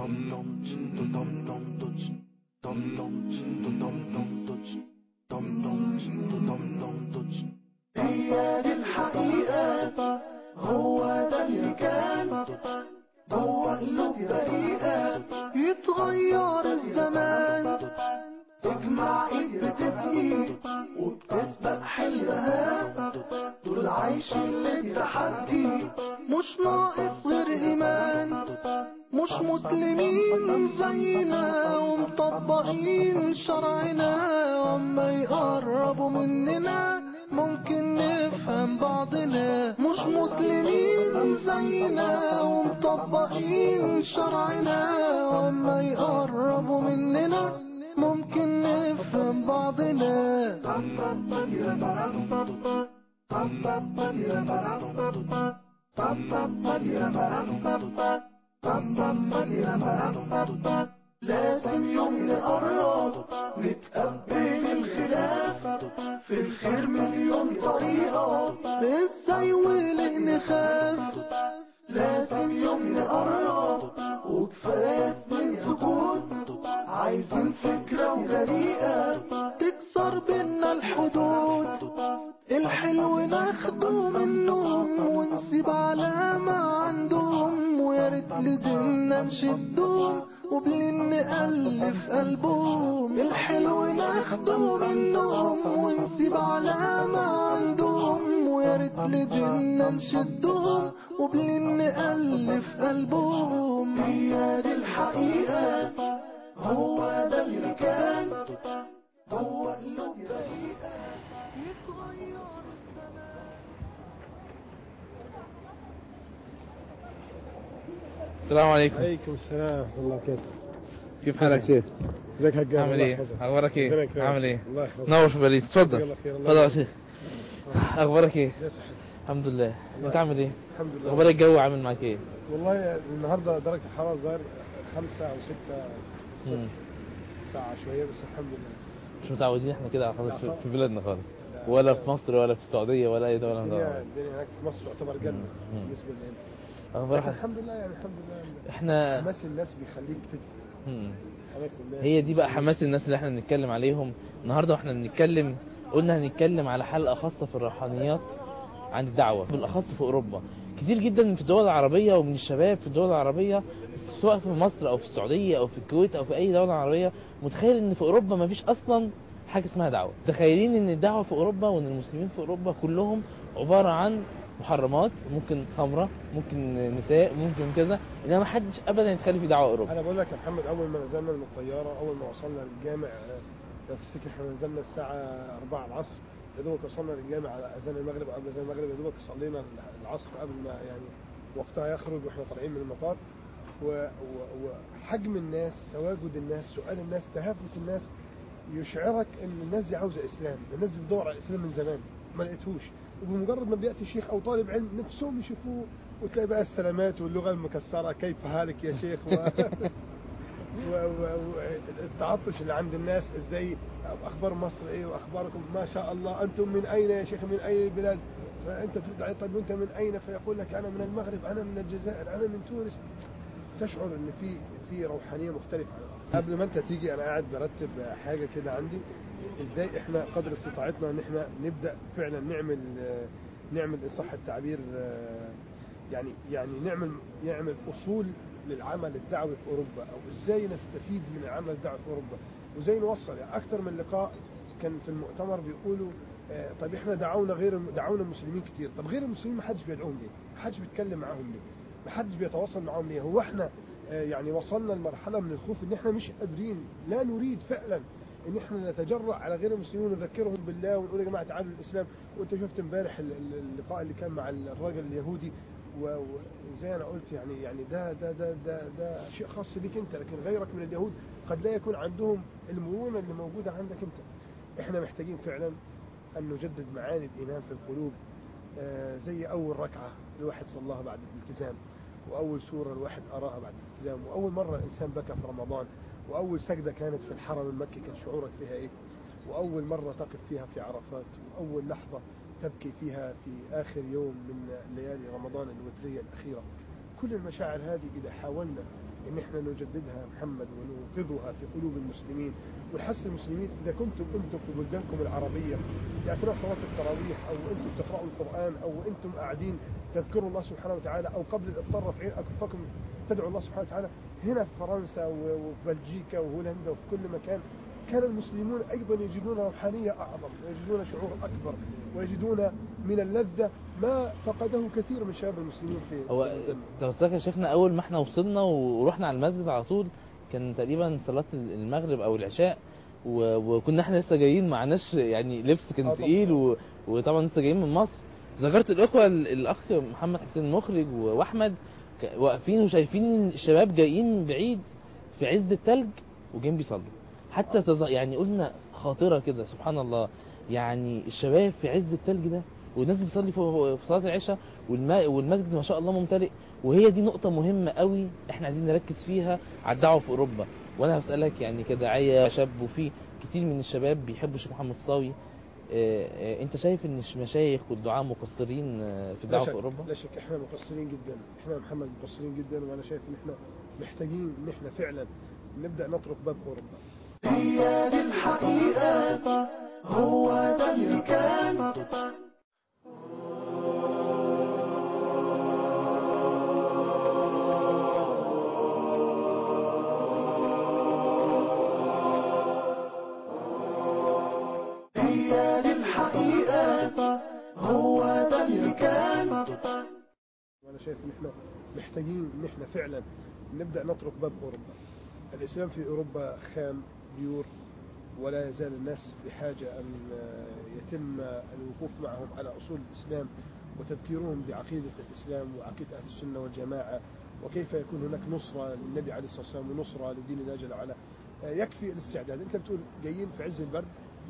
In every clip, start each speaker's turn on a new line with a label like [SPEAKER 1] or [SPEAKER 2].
[SPEAKER 1] هي دي الحقيقة هو ده اللي كان جوه قلوب بريئة يتغير الزمان تجمع ايد بتبني وبتسبق حلمها دول عايشين للتحدي مش ناقص غير ايمان مش مسلمين زينا ومطبقين شرعنا واما يقربوا مننا ممكن نفهم بعضنا مش مسلمين زينا ومطبقين شرعنا واما يقربوا مننا ممكن نفهم بعضنا لازم يوم نقرب نتقبل الخلاف في الخير مليون طريقة ازاي وليه نخاف لازم يوم نقرب وكفاية من سكوت عايزين فكرة وجريئة تكسر بينا الحدود الحلو ناخده منهم ونسيب علامة عندهم ويا ريت لدينا نشدهم وبلين نألف قلبهم الحلو ناخده منهم ونسيب علامة عندهم ويا ريت لدينا نشدهم وبلين نألف قلبهم هي دي الحقيقة هو ده اللي كان جوه قلوب بريئة يتغير الزمان
[SPEAKER 2] السلام عليكم
[SPEAKER 3] عليكم السلام ورحمة الله وبركاته
[SPEAKER 2] كيف حالك شيخ
[SPEAKER 3] ازيك يا حجاج
[SPEAKER 2] عامل
[SPEAKER 3] الله
[SPEAKER 2] ايه
[SPEAKER 3] يحفظك.
[SPEAKER 2] اخبارك
[SPEAKER 3] ربنا
[SPEAKER 2] ايه
[SPEAKER 3] يكرمك.
[SPEAKER 2] عامل ايه
[SPEAKER 3] الله يحفظك
[SPEAKER 2] نور في باريس
[SPEAKER 3] جزاك
[SPEAKER 2] اتفضل
[SPEAKER 3] الله خير. الله
[SPEAKER 2] اتفضل يا
[SPEAKER 3] يحفظك.
[SPEAKER 2] شيخ اخبارك ايه
[SPEAKER 3] ازي صحتك
[SPEAKER 2] الحمد لله انت عامل ايه
[SPEAKER 3] الحمد لله
[SPEAKER 2] اخبار الجو عامل معاك ايه
[SPEAKER 3] والله النهارده درجة الحرارة ظاهر خمسة أو ستة
[SPEAKER 2] مم.
[SPEAKER 3] الصبح ساعة شوية بس الحمد لله
[SPEAKER 2] مش متعودين احنا كده خالص
[SPEAKER 3] لا
[SPEAKER 2] في-
[SPEAKER 3] خالص.
[SPEAKER 2] في بلادنا خالص
[SPEAKER 3] لا.
[SPEAKER 2] ولا في مصر ولا في السعوديه ولا اي دوله من
[SPEAKER 3] الدنيا
[SPEAKER 2] دول
[SPEAKER 3] الدنيا هناك في مصر تعتبر جنة
[SPEAKER 2] مم.
[SPEAKER 3] بالنسبة لنا
[SPEAKER 2] اخبار
[SPEAKER 3] لكن
[SPEAKER 2] حد-
[SPEAKER 3] الحمد لله يعني الحمد لله
[SPEAKER 2] احنا
[SPEAKER 3] حماس الناس بيخليك تدفع
[SPEAKER 2] مم.
[SPEAKER 3] حماس الناس
[SPEAKER 2] هي دي بقى حماس الناس اللي احنا بنتكلم عليهم النهارده واحنا بنتكلم قلنا هنتكلم على حلقه خاصه في الروحانيات عن الدعوه بالاخص في اوروبا كتير جدا في الدول العربيه ومن الشباب في الدول العربيه سواء في مصر او في السعوديه او في الكويت او في اي دوله عربيه متخيل ان في اوروبا ما فيش اصلا حاجه اسمها دعوه متخيلين ان الدعوه في اوروبا وان المسلمين في اوروبا كلهم عباره عن محرمات ممكن خمره ممكن نساء ممكن كذا انما ما حدش ابدا يتخلي في دعوه اوروبا
[SPEAKER 3] انا بقول لك يا محمد اول ما نزلنا من الطياره اول ما وصلنا للجامع آه، لو تفتكر احنا نزلنا الساعه 4 العصر يا دوبك وصلنا للجامع على اذان المغرب قبل اذان المغرب يا دوبك صلينا العصر قبل ما يعني وقتها يخرج واحنا طالعين من المطار و- و- وحجم الناس تواجد الناس سؤال الناس تهافت الناس يشعرك ان الناس دي عاوزه اسلام الناس دي بتدور على الاسلام من زمان ما لقيتهوش وبمجرد ما بياتي شيخ او طالب علم نفسهم يشوفوه وتلاقي بقى السلامات واللغه المكسره كيف حالك يا شيخ و... والتعطش اللي عند الناس ازاي اخبار مصر ايه واخباركم ما شاء الله انتم من اين يا شيخ من اي بلاد فانت ترد عليه طيب وانت من اين فيقول لك انا من المغرب انا من الجزائر انا من تونس تشعر ان في في روحانيه مختلفه عن الآخر. قبل ما انت تيجي انا قاعد برتب حاجه كده عندي ازاي احنا قدر استطاعتنا ان احنا نبدا فعلا نعمل نعمل ان صح التعبير يعني يعني نعمل نعمل اصول للعمل الدعوي في اوروبا او ازاي نستفيد من العمل الدعوي في اوروبا وازاي نوصل يعني اكثر من لقاء كان في المؤتمر بيقولوا آه، طب احنا دعونا غير دعونا المسلمين كتير طب غير المسلمين ما حدش بيدعوهم ليه ما حدش بيتكلم معاهم ليه ما حدش بيتواصل معاهم ليه هو احنا آه، يعني وصلنا لمرحله من الخوف ان احنا مش قادرين لا نريد فعلا ان احنا نتجرأ على غير المسلمين ونذكرهم بالله ونقول يا جماعه تعالوا الاسلام وانت شفت امبارح ال- ال- اللقاء اللي كان مع الراجل اليهودي و- وزي انا قلت يعني يعني ده ده ده ده, ده شيء خاص بيك انت لكن غيرك من اليهود قد لا يكون عندهم المرونه اللي موجوده عندك انت احنا محتاجين فعلا ان نجدد معاني الايمان في القلوب آه، زي اول ركعه الواحد صلاها بعد الالتزام واول سوره الواحد قراها بعد الالتزام واول مره الانسان بكى في رمضان واول سجده كانت في الحرم المكي كان شعورك فيها ايه واول مره تقف فيها في عرفات واول لحظه تبكي فيها في اخر يوم من ليالي رمضان الوتريه الاخيره كل المشاعر هذه اذا حاولنا ان احنا نجددها محمد ونوقظها في قلوب المسلمين ونحسن المسلمين اذا كنتم انتم في بلدانكم العربيه في اثناء صلاه التراويح او انتم تقرأوا القران او انتم قاعدين تذكروا الله سبحانه وتعالى او قبل الافطار رافعين اكفكم تدعوا الله سبحانه وتعالى هنا في فرنسا و- وفي بلجيكا وهولندا وفي كل مكان كان المسلمون ايضا يجدون روحانيه اعظم ويجدون شعور اكبر ويجدون من اللذه ما فقده كثير من شباب المسلمين في
[SPEAKER 2] هو
[SPEAKER 3] في بلداننا.
[SPEAKER 2] توسعك يا شيخنا اول ما احنا وصلنا ورحنا على المسجد على طول كان تقريبا صلاة المغرب او العشاء و- وكنا احنا لسه جايين معناش يعني لبس
[SPEAKER 3] آه
[SPEAKER 2] كان
[SPEAKER 3] طبعا.
[SPEAKER 2] تقيل و... وطبعا لسه جايين من مصر ذكرت الاخوه ال- الاخ محمد حسين المخرج و- واحمد ك- واقفين وشايفين الشباب جايين بعيد في عز التلج وجايين بيصلوا حتى تز... يعني قلنا خاطره كده سبحان الله يعني الشباب في عز التلج ده والناس بتصلي في في صلاه العشاء والما... والمسجد ما شاء الله ممتلئ وهي دي نقطه مهمه قوي احنا عايزين نركز فيها على الدعوه في اوروبا وانا هسالك يعني كداعيه شاب وفي كتير من الشباب بيحبوا الشيخ محمد صاوي آه، آه، انت شايف ان المشايخ والدعاة مقصرين آه، في
[SPEAKER 3] لا
[SPEAKER 2] الدعوه
[SPEAKER 3] شك
[SPEAKER 2] في اوروبا
[SPEAKER 3] لا شك احنا مقصرين جدا احنا يا محمد مقصرين جدا وانا شايف ان احنا محتاجين ان احنا فعلا نبدا نطرق باب اوروبا
[SPEAKER 1] هي دي الحقيقة هو ده اللي كان هي دي الحقيقة هو ده اللي كان
[SPEAKER 3] وانا شايف ان احنا محتاجين ان احنا فعلا نبدا نطرق باب اوروبا الاسلام في اوروبا خام بيور ولا يزال الناس بحاجه ان يتم الوقوف معهم على اصول الاسلام وتذكيرهم بعقيده الاسلام وعقيده اهل السنه والجماعه وكيف يكون هناك نصره للنبي عليه الصلاه والسلام ونصره لدين الله جل وعلا يكفي الاستعداد انت بتقول جايين في عز البرد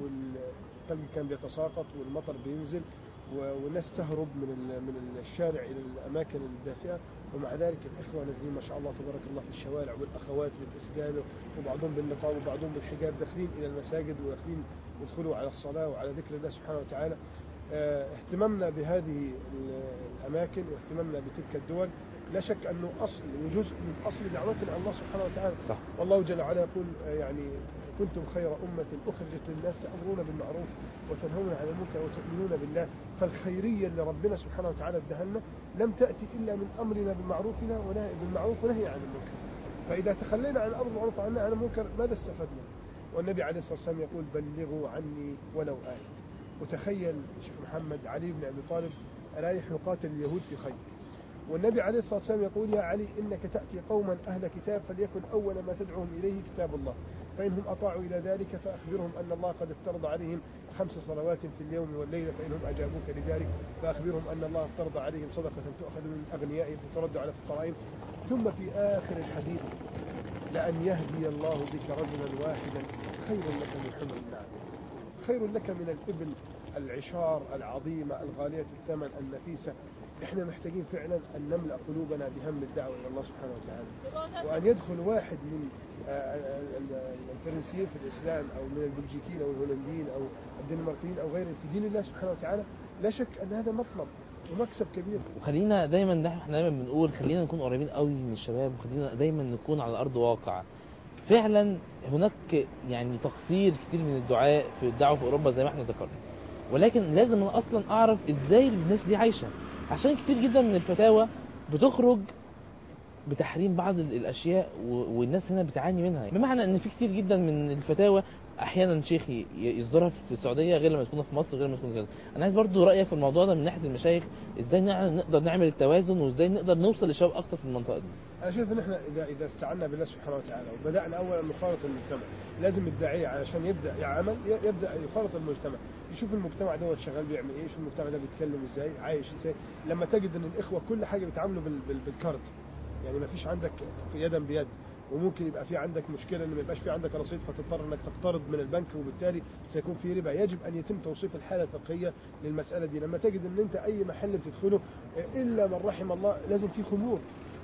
[SPEAKER 3] والثلج كان بيتساقط والمطر بينزل و- والناس تهرب من ال- من الشارع الى الاماكن الدافئه ومع ذلك الاخوه نازلين ما شاء الله تبارك الله في الشوارع والاخوات بالاسدال وبعضهم بالنقاب وبعضهم بالحجاب داخلين الى المساجد وداخلين يدخلوا على الصلاه وعلى ذكر الله سبحانه وتعالى آه، اهتمامنا بهذه ال- الاماكن واهتمامنا بتلك الدول لا شك انه اصل وجزء من اصل دعوتنا الله سبحانه وتعالى
[SPEAKER 2] صح
[SPEAKER 3] والله جل وعلا يقول آه، يعني كنتم خير أمة أخرجت للناس تأمرون بالمعروف وتنهون عن المنكر وتؤمنون بالله فالخيرية اللي ربنا سبحانه وتعالى اداها لنا لم تأتي إلا من أمرنا بمعروفنا ونهي بالمعروف ونهي عن المنكر فإذا تخلينا عن الأمر بالمعروف وعن النهي عن المنكر ماذا استفدنا؟ والنبي عليه الصلاة والسلام يقول بلغوا عني ولو آية وتخيل شيخ محمد علي بن أبي طالب رايح يقاتل اليهود في خيبر والنبي عليه الصلاة والسلام يقول يا علي إنك تأتي قوما أهل كتاب فليكن أول ما تدعوهم إليه كتاب الله فإنهم أطاعوا إلى ذلك فأخبرهم أن الله قد افترض عليهم خمس صلوات في اليوم والليلة فإنهم أجابوك لذلك فأخبرهم أن الله افترض عليهم صدقة تؤخذ من أغنيائهم فترد على فقرائهم ثم في آخر الحديث لأن يهدي الله بك رجلا واحدا خير لك من حمر النعم خير لك من الإبل العشار العظيمة الغالية الثمن النفيسة احنا محتاجين فعلا ان نملا قلوبنا بهم الدعوه الى الله سبحانه وتعالى وان يدخل واحد من آه، ال- ال- الفرنسيين في الاسلام او من البلجيكيين او الهولنديين او الدنماركيين او غيرهم في دين الله سبحانه وتعالى لا شك ان هذا مطلب ومكسب كبير
[SPEAKER 2] وخلينا دايما ده احنا دايما بنقول خلينا نكون قريبين قوي من الشباب وخلينا دايما نكون على ارض واقع فعلا هناك يعني تقصير كتير من الدعاء في الدعوه في اوروبا زي ما احنا ذكرنا ولكن لازم انا اصلا اعرف ازاي الناس دي عايشه عشان كتير جدا من الفتاوى بتخرج بتحريم بعض ال- الاشياء و- والناس هنا بتعاني منها بمعنى ان في كتير جدا من الفتاوى احيانا شيخ ي- يصدرها في السعوديه غير لما تكون في مصر غير لما تكون كذا انا عايز برضو رايك في الموضوع ده من ناحيه المشايخ ازاي نع- نقدر نعمل التوازن وازاي نقدر نوصل للشباب اكتر في المنطقه دي
[SPEAKER 3] انا شايف ان احنا اذا اذا استعنا بالله سبحانه وتعالى وبدانا اولا نخالط المجتمع لازم الداعيه علشان يبدا يعمل ي- يبدا يخالط المجتمع يشوف المجتمع دوت شغال بيعمل ايه يشوف المجتمع ده بيتكلم ازاي عايش ازاي لما تجد ان الاخوه كل حاجه بيتعاملوا بال- بال- بالكارت يعني ما فيش عندك يدا بيد وممكن يبقى في عندك مشكله ان ما يبقاش في عندك رصيد فتضطر انك تقترض من البنك وبالتالي سيكون في ربا يجب ان يتم توصيف الحاله الفقهيه للمساله دي لما تجد ان انت اي محل بتدخله الا من رحم الله لازم في خمور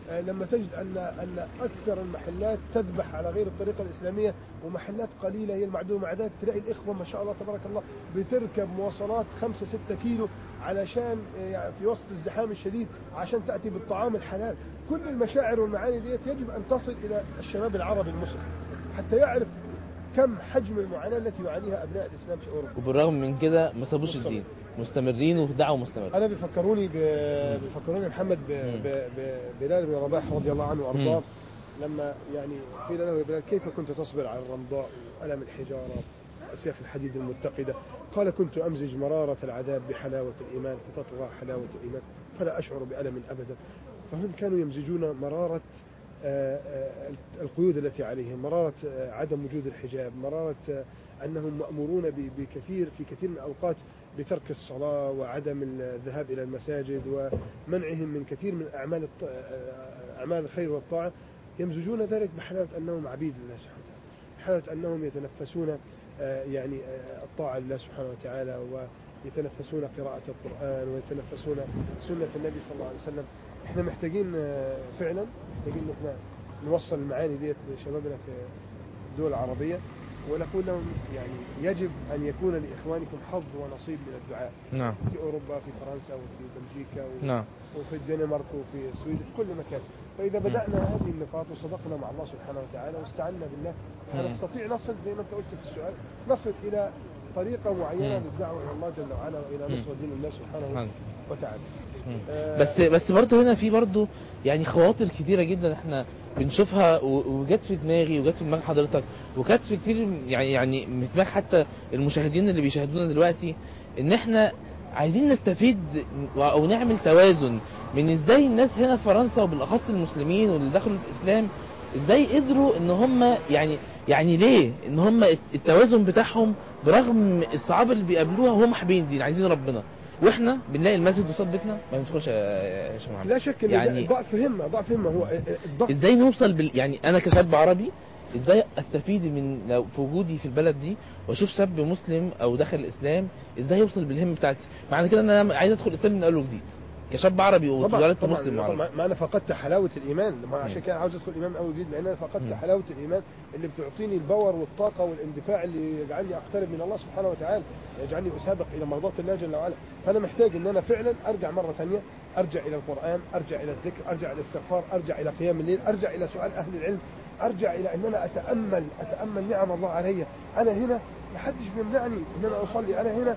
[SPEAKER 3] آه، لما تجد ان ان اكثر المحلات تذبح على غير الطريقه الاسلاميه ومحلات قليله هي المعدومه مع ذلك تلاقي الاخوه ما شاء الله تبارك الله بتركب مواصلات 5 6 كيلو علشان آه، يعني في وسط الزحام الشديد عشان تاتي بالطعام الحلال كل المشاعر والمعاني ديت يجب ان تصل الى الشباب العربي المسلم حتى يعرف كم حجم المعاناه التي يعانيها ابناء الاسلام في اوروبا
[SPEAKER 2] وبالرغم من كده ما سابوش الدين مستمرين وفي دعوه مستمره
[SPEAKER 3] انا بيفكروني ب... بيفكروني محمد ب... ب... ب... بلال بن رباح رضي الله عنه وارضاه لما يعني قيل له يا بلال كيف كنت تصبر على الرمضاء والم الحجاره اسياف الحديد المتقده قال كنت امزج مراره العذاب بحلاوه الايمان فتطغى حلاوه الايمان فلا اشعر بالم ابدا فهم كانوا يمزجون مراره آه، آه، القيود التي عليهم مرارة آه، عدم وجود الحجاب مرارة آه، أنهم مأمورون ب- بكثير في كثير من الأوقات بترك الصلاة وعدم الذهاب إلى المساجد ومنعهم من كثير من أعمال الط- آه، أعمال الخير والطاعة يمزجون ذلك بحلاوة أنهم عبيد لله سبحانه وتعالى حلاوة أنهم يتنفسون آه، يعني آه، الطاعة لله سبحانه وتعالى ويتنفسون قراءة القرآن ويتنفسون سنة النبي صلى الله عليه وسلم احنا محتاجين آه، فعلا محتاجين ان احنا نوصل المعاني ديت لشبابنا في الدول العربية ونقول لهم يعني يجب أن يكون لإخوانكم حظ ونصيب من الدعاء
[SPEAKER 2] نعم
[SPEAKER 3] في أوروبا في فرنسا وفي بلجيكا و...
[SPEAKER 2] نعم
[SPEAKER 3] وفي الدنمارك وفي السويد في كل مكان فإذا بدأنا هذه النقاط وصدقنا مع الله سبحانه وتعالى واستعنا بالله
[SPEAKER 2] مم.
[SPEAKER 3] نستطيع نصل زي ما أنت قلت في السؤال نصل إلى طريقة معينة
[SPEAKER 2] مم.
[SPEAKER 3] للدعوة إلى الله جل وعلا وإلى
[SPEAKER 2] مم.
[SPEAKER 3] نصرة دين الله سبحانه
[SPEAKER 2] سبحانه.
[SPEAKER 3] وتعالى
[SPEAKER 2] مم.
[SPEAKER 3] آه،
[SPEAKER 2] بس بس برضه هنا في برضه يعني خواطر كتيره جدا احنا بنشوفها و- وجت في دماغي وجت في دماغ حضرتك وكانت في كتير يعني يعني في دماغ حتى المشاهدين اللي بيشاهدونا دلوقتي ان احنا عايزين نستفيد و- او نعمل توازن من ازاي الناس هنا في فرنسا وبالاخص المسلمين واللي دخلوا الاسلام ازاي قدروا ان هم يعني يعني ليه ان هم التوازن بتاعهم برغم الصعاب اللي بيقابلوها وهم حابين الدين عايزين ربنا واحنا بنلاقي المسجد قصاد بيتنا ما بندخلش يا يا شيخ محمد
[SPEAKER 3] لا شك ان
[SPEAKER 2] يعني-
[SPEAKER 3] يعني ضعف همه ضعف همه هو الضغط
[SPEAKER 2] ازاي نوصل بال... يعني انا كشاب عربي ازاي استفيد من لو في وجودي في البلد دي واشوف شاب مسلم او داخل الاسلام ازاي يوصل بالهم بتاعتي معنى كده ان انا عايز ادخل الاسلام من اول وجديد كشاب عربي واتولدت مسلم
[SPEAKER 3] طبعا
[SPEAKER 2] وعربي
[SPEAKER 3] ما انا فقدت حلاوه الايمان ما عشان
[SPEAKER 2] مم.
[SPEAKER 3] كده عاوز ادخل الايمان من اول جديد لان انا فقدت
[SPEAKER 2] مم.
[SPEAKER 3] حلاوه الايمان اللي بتعطيني الباور والطاقه والاندفاع اللي يجعلني اقترب من الله سبحانه وتعالى يجعلني اسابق الى مرضاه الله جل وعلا فانا محتاج ان انا فعلا ارجع مره ثانيه ارجع الى القران ارجع الى الذكر ارجع الى الاستغفار ارجع الى قيام الليل ارجع الى سؤال اهل العلم ارجع الى ان انا اتامل اتامل نعم الله علي انا هنا ما حدش بيمنعني ان انا اصلي انا هنا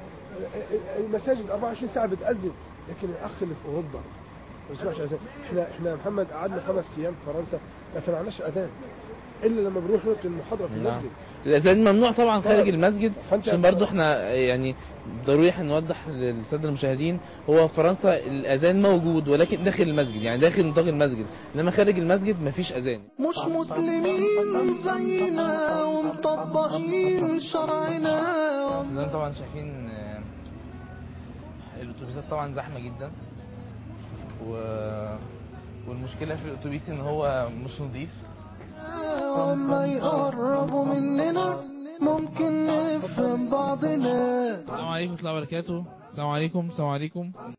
[SPEAKER 3] المساجد 24 ساعه بتاذن لكن الاخ اللي في اوروبا ما بيسمعش اذان احنا احنا يا محمد قعدنا خمس ايام في فرنسا ما سمعناش اذان الا لما بنروح نلقي المحاضره في
[SPEAKER 2] نعم.
[SPEAKER 3] المسجد
[SPEAKER 2] الاذان ممنوع طبعا خارج
[SPEAKER 3] طبعاً.
[SPEAKER 2] المسجد
[SPEAKER 3] فأنت-
[SPEAKER 2] عشان برضو احنا يعني ضروري احنا نوضح للساده المشاهدين هو في فرنسا الاذان موجود ولكن داخل المسجد يعني داخل نطاق المسجد انما خارج المسجد مفيش اذان
[SPEAKER 1] مش مسلمين زينا ومطبقين شرعنا
[SPEAKER 2] زي ما طبعا شايفين آه، الاتوبيسات طبعا زحمه جدا و... والمشكله في الاتوبيس ان هو مش نظيف
[SPEAKER 1] وما يقربوا مننا ممكن نفهم بعضنا
[SPEAKER 2] السلام عليكم ورحمه الله وبركاته السلام عليكم السلام عليكم